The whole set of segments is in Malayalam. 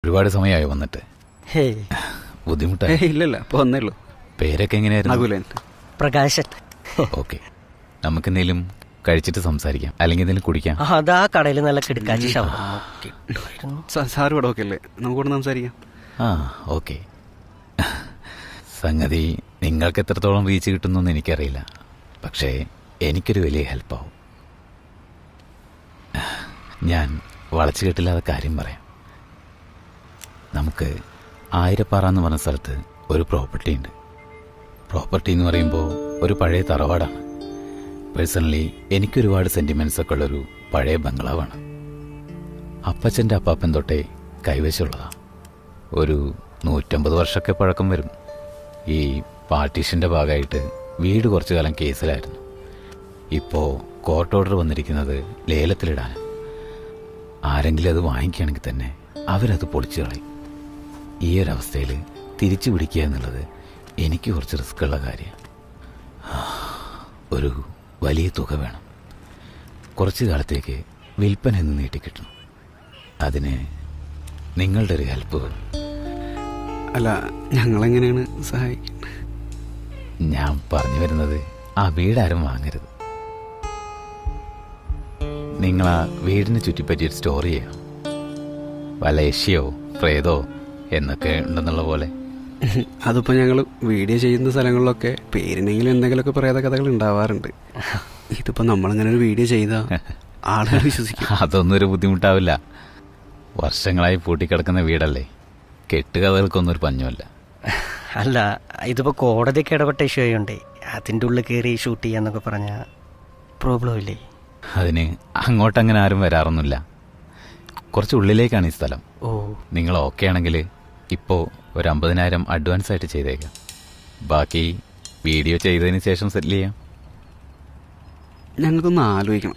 ഒരുപാട് സമയമായി വന്നിട്ട് ഹേയ് ബുദ്ധിമുട്ടായി ഏയ് ഇല്ലല്ല ഇപ്പൊ വന്നേള്ളൂ പേരൊക്കെ എങ്ങനെയായിരുന്നു നകുലൻ പ്രകാശൻ ഓക്കെ നമുക്ക് എന്തെങ്കിലും കഴിച്ചിട്ട് സംസാരിക്കാം അല്ലെങ്കിൽ എന്തെങ്കിലും കുടിക്കാം ആ, അതാ കടയിൽ നല്ല കിടക്കാച്ചി ശബ്ദം കിട്ടുമായിരുന്നു. സാ- സാറ് ഇവിടെ ഒക്കെ അല്ലേ നമുക്കിവിടെ സംസാരിക്കാം ആ ഓക്കെ സംഗതി നിങ്ങൾക്ക് എത്രത്തോളം റീച്ച് കിട്ടുന്നൊന്നും എനിക്കറിയില്ല പക്ഷേ എനിക്കൊരു വലിയ ഹെൽപ്പാവും ഞാൻ വളച്ചു കെട്ടില്ലാതെ കാര്യം പറയാം നമുക്ക് ആയിരപ്പാറ എന്ന് പറഞ്ഞ സ്ഥലത്ത് ഒരു പ്രോപ്പർട്ടി ഉണ്ട് പ്രോപ്പർട്ടി എന്ന് പറയുമ്പോൾ ഒരു പഴയ തറവാടാണ് പേഴ്സണലി എനിക്കൊരുപാട് സെന്റിമെന്റ്സ് ഒക്കെ ഉള്ളൊരു പഴയ ബംഗ്ലാവാണ് അപ്പച്ചൻ്റെ അപ്പാപ്പൻ തൊട്ടേ കൈവശമുള്ളതാണ് ഒരു നൂറ്റമ്പത് വർഷമൊക്കെ പഴക്കം വരും ഈ പാർട്ടീഷന്റെ ഭാഗമായിട്ട് വീട് കുറച്ചു കാലം കേസിലായിരുന്നു ഇപ്പോൾ കോർട്ട് ഓർഡർ വന്നിരിക്കുന്നത് ലേലത്തിലിടാൻ ആരെങ്കിലും അത് വാങ്ങിക്കുകയാണെങ്കിൽ തന്നെ അവരത് പൊളിച്ചു കളയും ഈ ഒരവസ്ഥയിൽ തിരിച്ചു പിടിക്കുക എന്നുള്ളത് എനിക്ക് കുറച്ച് റിസ്ക് ഉള്ള കാര്യമാണ് ഒരു വലിയ തുക വേണം കുറച്ചു കാലത്തേക്ക് വിൽപ്പന എന്ന് നീട്ടിക്കിട്ടണം അതിന് നിങ്ങളുടെ ഒരു ഹെൽപ്പ് വേണം അല്ല ഞങ്ങളെങ്ങനെയാണ് സഹായിക്കുന്നത് ഞാൻ പറഞ്ഞു വരുന്നത് ആ വീടാരും വാങ്ങരുത് നിങ്ങൾ ആ വീടിനെ ചുറ്റിപ്പറ്റി ഒരു സ്റ്റോറി ചെയ്യണം വല്ല യഷ്യോ പ്രേതോ എന്നൊക്കെ ഉണ്ടെന്നുള്ള പോലെ അതിപ്പോ ഞങ്ങൾ വീഡിയോ ചെയ്യുന്ന സ്ഥലങ്ങളിലൊക്കെ പേരിനെങ്കിലും എന്തെങ്കിലുമൊക്കെ പ്രേത കഥകൾ ഉണ്ടാവാറുണ്ട് ഇതിപ്പോ നമ്മളിങ്ങനെ ഒരു വീഡിയോ ചെയ്താ ആളുകൾ വിശ്വസിക്കും അതൊന്നും ഒരു ബുദ്ധിമുട്ടാവില്ല വർഷങ്ങളായി പൂട്ടിക്കിടക്കുന്ന വീടല്ലേ കെട്ടുകഥകൾക്കൊന്നും ഒരു പഞ്ഞുമല്ല അല്ല ഇതിപ്പോ കോടതിയൊക്കെ ഇടപെട്ട ഇഷ്യൂ ആയതുകൊണ്ടേ അതിൻ്റെ ഉള്ളിൽ കയറി ഷൂട്ട് ചെയ്യാന്നൊക്കെ പറഞ്ഞ പ്രോബ്ലം ഇല്ലേ അതിന് അങ്ങോട്ടങ്ങനെ ആരും വരാറൊന്നുമില്ല കുറച്ച് ഉള്ളിലേക്കാണ് ഈ സ്ഥലം ഓ നിങ്ങൾ ഓക്കെ ആണെങ്കിൽ ഇപ്പോൾ ഒരു അമ്പതിനായിരം അഡ്വാൻസ് ആയിട്ട് ചെയ്തേക്കാം ബാക്കി വീഡിയോ ചെയ്തതിന് ശേഷം സെറ്റിൽ ചെയ്യാം ഞങ്ങൾക്കൊന്ന് ആലോചിക്കണം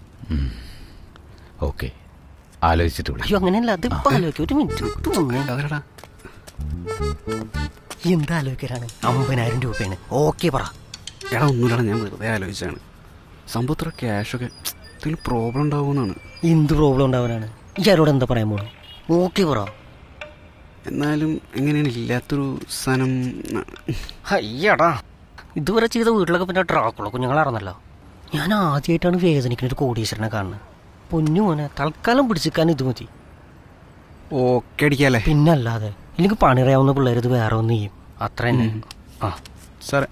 ഓക്കെ ആലോചിച്ചിട്ട് വിളി അയ്യോ അങ്ങനെയല്ല അതിപ്പോ ആലോചിക്കും ഒരു മിനിറ്റ് ഇത് വന്നേ. അതടാ എന്താ ആലോചിക്കലാണ് അമ്പതിനായിരം രൂപയാണ് ഓക്കെ പറ എടാ ഒന്നുമില്ലടാ ഞാൻ വെറുതെ ആലോചിച്ചാണ് സംഭവത്ര ക്യാഷൊക്കെ എന്തെങ്കിലും പ്രോബ്ലം ഉണ്ടാവുമെന്നാണ് എന്ത് പ്രോബ്ലം ഉണ്ടാവാനാണ് ഇയാളോട് എന്താ പറയാൻ പോണു ഓക്കെ പറ എന്നാലും എങ്ങനെയാണ് ഇല്ലാത്തൊരു സാധനം അയ്യടാ ഇതുവരെ ചെയ്ത വീട്ടിലൊക്കെ പിന്നെ ഡ്രാക്കുള്ള കുഞ്ഞുങ്ങളായിരുന്നല്ലോ ഞാൻ ആദ്യമായിട്ടാണ് വേദനിക്കുന്ന ഒരു കോടീശ്വരനെ കാണുന്നത് പൊന്നു മോനെ തൽക്കാലം പിടിച്ചിക്കാൻ ഇത് മതി ഓക്കെ അടിക്കാല്ലേ പിന്നല്ലാതെ ഇല്ലെങ്കിൽ പണിറിയാവുന്ന പിള്ളേർ ഇത് വേറെ ഒന്ന് ചെയ്യും അത്ര തന്നെ ആ സാറേ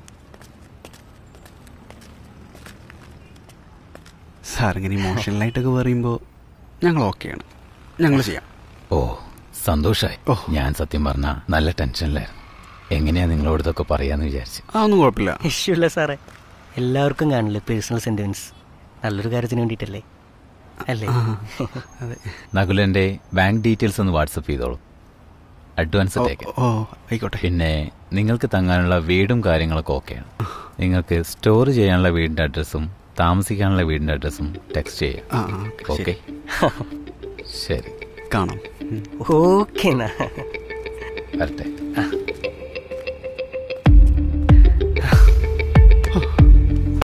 സാർ ഇങ്ങനെ ഇമോഷണലായിട്ടൊക്കെ പറയുമ്പോൾ ഞങ്ങൾ ഓക്കെയാണ് ഞങ്ങൾ ചെയ്യാം ഓ സന്തോഷായി ഓ. ഞാൻ സത്യം പറഞ്ഞ നല്ല ടെൻഷനിലായിരുന്നു എങ്ങനെയാ നിങ്ങളോട് ഇതൊക്കെ പറയാന്ന് വിചാരിച്ചു ആ ഒന്നും കുഴപ്പമില്ല ഇഷ്യൂ ഇല്ല സാറേ എല്ലാവർക്കും കാണില്ലേ പേഴ്സണൽ സെന്റിമെന്റ്സ് നല്ലൊരു കാര്യത്തിന് വേണ്ടിയിട്ടല്ലേ അല്ലേ അതെ നകുലന്റെ ബാങ്ക് ഡീറ്റെയിൽസ് ഒന്ന് വാട്സപ്പ് ചെയ്തോളൂ അഡ്വാൻസ് ഓ, ഇട്ടേക്കാം ഓ ആയിക്കോട്ടെ പിന്നെ നിങ്ങൾക്ക് തങ്ങാനുള്ള വീടും കാര്യങ്ങളൊക്കെ ഓക്കെയാണ് നിങ്ങൾക്ക് സ്റ്റോർ ചെയ്യാനുള്ള വീടിന്റെ അഡ്രസ്സും താമസിക്കാനുള്ള വീടിന്റെ അഡ്രസ്സും ടെക്സ്റ്റ് ചെയ്യാം ആ ആ, ഓക്കെ ഓക്കെ ശരി കാണാം ഉം. ഓക്കെ എന്നാ വരട്ടെ ആ